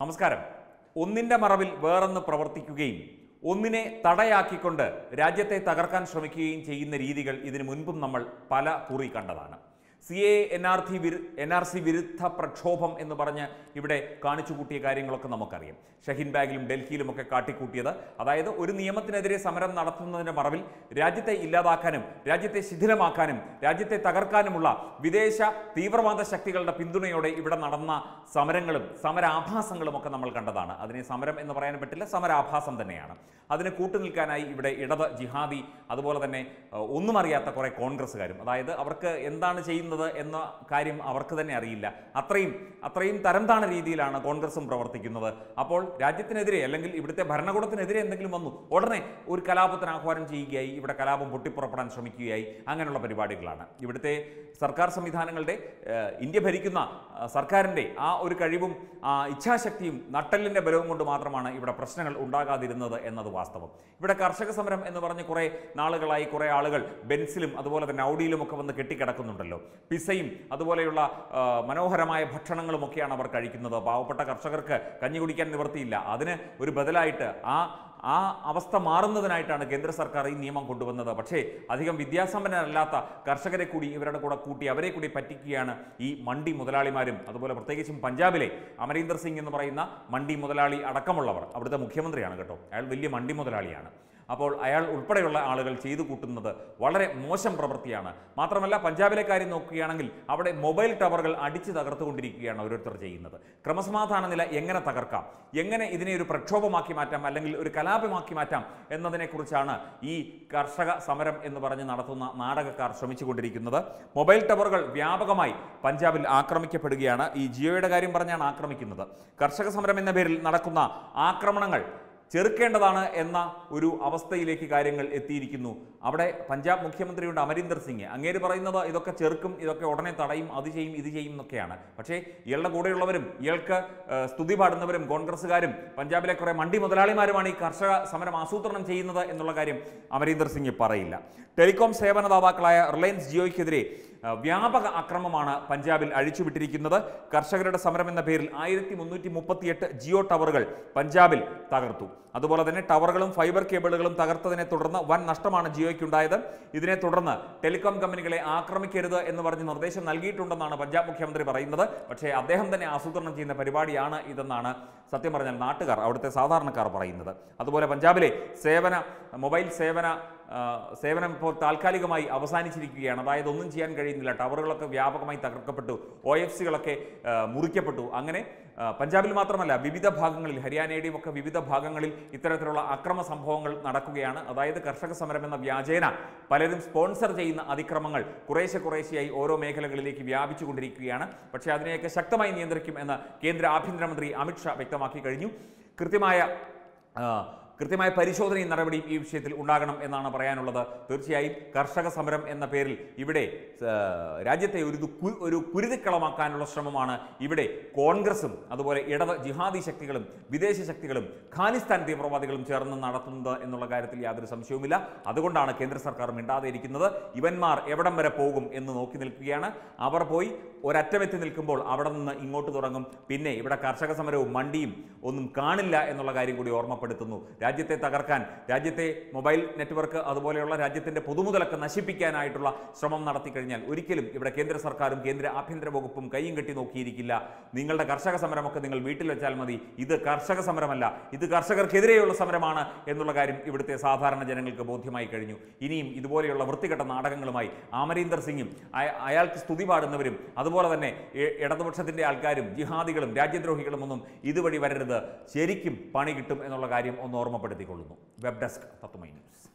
നമസ്കാരം ഒന്നിന്റെ മറവിൽ വേറൊന്ന് പ്രവർത്തിക്കുകയും ഒന്നിനെ തടയാക്കിക്കൊണ്ട് രാജ്യത്തെ തകർക്കാൻ ശ്രമിക്കുകയും ചെയ്യുന്ന രീതികൾ ഇതിനു മുൻപും നമ്മൾ പല കുറി കണ്ടതാണ് C A N R T വിരു എൻ ആർ സി വിരുദ്ധ പ്രക്ഷോഭം എന്ന് പറഞ്ഞ് ഇവിടെ കാണിച്ചു കൂട്ടിയ കാര്യങ്ങളൊക്കെ നമുക്കറിയാം ഷഹീൻ ബാഗിലും ഡൽഹിയിലുമൊക്കെ കാട്ടിക്കൂട്ടിയത് അതായത് ഒരു നിയമത്തിനെതിരെ സമരം നടത്തുന്നതിന്റെ മറവിൽ രാജ്യത്തെ ഇല്ലാതാക്കാനും രാജ്യത്തെ ശിഥിലമാക്കാനും രാജ്യത്തെ തകർക്കാനുമുള്ള വിദേശ തീവ്രവാദ ശക്തികളുടെ പിന്തുണയോടെ ഇവിടെ നടന്ന സമരങ്ങളും സമരാഭാസങ്ങളും ഒക്കെ നമ്മൾ കണ്ടതാണ് അതിനെ സമരം എന്ന് പറയാൻ പറ്റില്ല സമരാഭാസം തന്നെയാണ് അതിന് കൂട്ടുനിൽക്കാനായി ഇവിടെ ഇടത് ജിഹാദി അതുപോലെ തന്നെ ഏഹ്, ഒന്നും അറിയാത്ത കുറേ കോൺഗ്രസ്സുകാരും അതായത് അവർക്ക് എന്താണ് ചെയ്യുന്നത് എന്ന കാര്യം അവർക്ക് തന്നെ അറിയില്ല അത്രയും അത്രയും തരംതാണ രീതിയിലാണ് കോൺഗ്രസും പ്രവർത്തിക്കുന്നത് അപ്പോൾ രാജ്യത്തിനെതിരെ അല്ലെങ്കിൽ ഇവിടുത്തെ ഭരണകൂടത്തിനെതിരെ എന്തെങ്കിലും വന്നു ഉടനെ ഒരു കലാപത്തിന് ആഹ്വാനം ചെയ്യുകയായി ഇവിടെ കലാപം പൊട്ടിപ്പുറപ്പെടാൻ ശ്രമിക്കുകയായി അങ്ങനെയുള്ള പരിപാടികളാണ് ഇവിടുത്തെ സർക്കാർ സംവിധാനങ്ങളുടെ ഏഹ്, ഇന്ത്യ ഭരിക്കുന്ന ആ, സർക്കാരിൻ്റെ ആ ഒരു കഴിവും ആ ഇച്ഛാശക്തിയും നട്ടലിൻ്റെ ബലവും കൊണ്ട് മാത്രമാണ് ഇവിടെ പ്രശ്നങ്ങൾ ഉണ്ടാകാതിരുന്നത് എന്നത് വാസ്തവം ഇവിടെ കർഷക സമരം എന്ന് പറഞ്ഞ് കുറേ നാളുകളായി കുറേ ആളുകൾ ബെൻസിലും അതുപോലെ തന്നെ ഔഡിയിലും ഒക്കെ വന്ന് കെട്ടിക്കിടക്കുന്നുണ്ടല്ലോ പിസയും അതുപോലെയുള്ള ആ, മനോഹരമായ ഭക്ഷണങ്ങളുമൊക്കെയാണ് അവർ കഴിക്കുന്നത് പാവപ്പെട്ട കർഷകർക്ക് കഞ്ഞി കുടിക്കാൻ നിവൃത്തിയില്ല അതിന് ഒരു ബദലായിട്ട് ആ ആ അവസ്ഥ മാറുന്നതിനായിട്ടാണ് കേന്ദ്ര സർക്കാർ ഈ നിയമം കൊണ്ടുവന്നത് പക്ഷേ അധികം വിദ്യാസമ്പന്നരല്ലാത്ത കർഷകരെ കൂടി ഇവരുടെ കൂടെ കൂട്ടി അവരെ കൂടി പറ്റിക്കുകയാണ് ഈ മണ്ടി മുതലാളിമാരും അതുപോലെ പ്രത്യേകിച്ചും പഞ്ചാബിലെ അമരീന്ദർ സിംഗ് എന്ന് പറയുന്ന മണ്ടി മുതലാളി അടക്കമുള്ളവർ അവിടുത്തെ മുഖ്യമന്ത്രിയാണ് കേട്ടോ അയാൾ വലിയ മണ്ടി മുതലാളിയാണ് അപ്പോൾ അയാൾ ഉൾപ്പെടെയുള്ള ആളുകൾ ചെയ്തു കൂട്ടുന്നത് വളരെ മോശം പ്രവൃത്തിയാണ് മാത്രമല്ല പഞ്ചാബിലെ കാര്യം നോക്കുകയാണെങ്കിൽ അവിടെ മൊബൈൽ ടവറുകൾ അടിച്ചു തകർത്തുകൊണ്ടിരിക്കുകയാണ് ഓരോരുത്തർ ചെയ്യുന്നത് ക്രമസമാധാന നില എങ്ങനെ തകർക്കാം എങ്ങനെ ഇതിനെ ഒരു പ്രക്ഷോഭമാക്കി മാറ്റാം അല്ലെങ്കിൽ ഒരു കലാപമാക്കി മാറ്റാം എന്നതിനെക്കുറിച്ചാണ് ഈ കർഷക സമരം എന്ന് പറഞ്ഞ് നടത്തുന്ന നാടകക്കാർ ശ്രമിച്ചുകൊണ്ടിരിക്കുന്നത് മൊബൈൽ ടവറുകൾ വ്യാപകമായി പഞ്ചാബിൽ ആക്രമിക്കപ്പെടുകയാണ് ഈ ജിയോയുടെ കാര്യം പറഞ്ഞാണ് ആക്രമിക്കുന്നത് കർഷക സമരം എന്ന പേരിൽ നടക്കുന്ന ആക്രമണങ്ങൾ ചെറുക്കേണ്ടതാണ് എന്ന ഒരു അവസ്ഥയിലേക്ക് കാര്യങ്ങൾ എത്തിയിരിക്കുന്നു അവിടെ പഞ്ചാബ് മുഖ്യമന്ത്രിയുണ്ട് അമരീന്ദർ സിംഗ് അങ്ങേര് പറയുന്നത് ഇതൊക്കെ ചെറുക്കും ഇതൊക്കെ ഉടനെ തടയും അത് ചെയ്യും ഇത് ചെയ്യും എന്നൊക്കെയാണ് പക്ഷേ ഇയാളുടെ കൂടെയുള്ളവരും ഇയാൾക്ക് ഏഹ്, സ്തുതി പാടുന്നവരും കോൺഗ്രസ്സുകാരും പഞ്ചാബിലെ കുറേ മണ്ടി മുതലാളിമാരുമാണ് ഈ കർഷക സമരം ആസൂത്രണം ചെയ്യുന്നത് എന്നുള്ള കാര്യം അമരീന്ദർ സിംഗ് പറയില്ല ടെലികോം സേവനദാതാക്കളായ റിലയൻസ് ജിയോയ്ക്കെതിരെ ഏഹ്, വ്യാപക അക്രമമാണ് പഞ്ചാബിൽ അഴിച്ചുവിട്ടിരിക്കുന്നത് കർഷകരുടെ സമരം എന്ന പേരിൽ ആയിരത്തി മുന്നൂറ്റി മുപ്പത്തിയെട്ട് ജിയോ ടവറുകൾ പഞ്ചാബിൽ തകർത്തു അതുപോലെ തന്നെ ടവറുകളും ഫൈബർ കേബിളുകളും തകർത്തതിനെ തുടർന്ന് വൻ നഷ്ടമാണ് ജിയോയ്ക്കുണ്ടായത് ഇതിനെ തുടർന്ന് ടെലികോം കമ്പനികളെ ആക്രമിക്കരുത് എന്ന് പറഞ്ഞ് നിർദ്ദേശം നൽകിയിട്ടുണ്ടെന്നാണ് പഞ്ചാബ് മുഖ്യമന്ത്രി പറയുന്നത് പക്ഷേ അദ്ദേഹം തന്നെ ആസൂത്രണം ചെയ്യുന്ന പരിപാടിയാണ് ഇതെന്നാണ് സത്യം പറഞ്ഞാൽ നാട്ടുകാർ അവിടുത്തെ സാധാരണക്കാർ പറയുന്നത് അതുപോലെ പഞ്ചാബിലെ സേവന മൊബൈൽ സേവന ആ, സേവനം ഇപ്പോൾ താൽക്കാലികമായി അവസാനിച്ചിരിക്കുകയാണ് അതായത് ഒന്നും ചെയ്യാൻ കഴിയുന്നില്ല ടവറുകളൊക്കെ വ്യാപകമായി തകർക്കപ്പെട്ടു ഒ എഫ് സികളൊക്കെ മുറിക്കപ്പെട്ടു അങ്ങനെ ആ, പഞ്ചാബിൽ മാത്രമല്ല വിവിധ ഭാഗങ്ങളിൽ ഹരിയാനയുടെയും ഒക്കെ വിവിധ ഭാഗങ്ങളിൽ ഇത്തരത്തിലുള്ള അക്രമ സംഭവങ്ങൾ നടക്കുകയാണ് അതായത് കർഷക സമരം എന്ന വ്യാജേന പലരും സ്പോൺസർ ചെയ്യുന്ന അതിക്രമങ്ങൾ കുറേശ്ശെ കുറേശ്ശെയായി ഓരോ മേഖലകളിലേക്ക് വ്യാപിച്ചു കൊണ്ടിരിക്കുകയാണ് പക്ഷേ അതിനെയൊക്കെ ശക്തമായി നിയന്ത്രിക്കും എന്ന് കേന്ദ്ര ആഭ്യന്തരമന്ത്രി അമിത്ഷാ വ്യക്തമാക്കി കഴിഞ്ഞു കൃത്യമായ ആ, കൃത്യമായ പരിശോധനയും നടപടിയും ഈ വിഷയത്തിൽ ഉണ്ടാകണം എന്നാണ് പറയാനുള്ളത് തീർച്ചയായും കർഷക സമരം എന്ന പേരിൽ ഇവിടെ ആ, രാജ്യത്തെ ഒരു ദു- കു- ഒരു കുരുതിക്കളമാക്കാനുള്ള ശ്രമമാണ് ഇവിടെ കോൺഗ്രസും അതുപോലെ ഇടത് ജിഹാദി ശക്തികളും വിദേശ ശക്തികളും ഖാലിസ്ഥാൻ തീവ്രവാദികളും ചേർന്ന് നടത്തുന്നത് എന്നുള്ള കാര്യത്തിൽ യാതൊരു സംശയവുമില്ല അതുകൊണ്ടാണ് കേന്ദ്ര സർക്കാർ മിണ്ടാതെ ഇരിക്കുന്നത് ഇവന്മാർ എവിടം വരെ പോകും എന്ന് നോക്കി നിൽക്കുകയാണ് അവർ പോയി ഒരറ്റമെത്തി നിൽക്കുമ്പോൾ അവിടെ നിന്ന് ഇങ്ങോട്ട് തുടങ്ങും പിന്നെ ഇവിടെ കർഷക സമരവും മണ്ടിയും ഒന്നും കാണില്ല എന്നുള്ള കാര്യം കൂടി ഓർമ്മപ്പെടുത്തുന്നു രാജ്യത്തെ തകർക്കാൻ രാജ്യത്തെ മൊബൈൽ നെറ്റ്വർക്ക് അതുപോലെയുള്ള രാജ്യത്തിന്റെ പൊതുമുതലൊക്കെ നശിപ്പിക്കാനായിട്ടുള്ള ശ്രമം നടത്തി കഴിഞ്ഞാൽ ഒരിക്കലും ഇവിടെ കേന്ദ്ര സർക്കാരും കേന്ദ്ര ആഭ്യന്തര വകുപ്പും കൈയും കെട്ടി നോക്കിയിരിക്കില്ല നിങ്ങളുടെ കർഷക സമരമൊക്കെ നിങ്ങൾ വീട്ടിൽ വെച്ചാൽ മതി ഇത് കർഷക സമരമല്ല ഇത് കർഷകർക്കെതിരെയുള്ള സമരമാണ് എന്നുള്ള കാര്യം ഇവിടുത്തെ സാധാരണ ജനങ്ങൾക്ക് ബോധ്യമായി കഴിഞ്ഞു ഇനിയും ഇതുപോലെയുള്ള വൃത്തികെട്ട നാടകങ്ങളുമായി അമരീന്ദർ സിംഗും അയ- അയാൾക്ക് സ്തുതി പാടുന്നവരും അതുപോലെ തന്നെ ഇ- ഇടതുപക്ഷത്തിന്റെ ആൾക്കാരും ജിഹാദികളും രാജ്യദ്രോഹികളും ഒന്നും ഇതുവഴി വരരുത് ശരിക്കും പണി കിട്ടും എന്നുള്ള കാര്യം ഒന്ന് ഓർമ്മപ്പെടുത്തിക്കൊള്ളുന്നു വെബ് ഡെസ്ക് തത്വമൈ ന്യൂസ്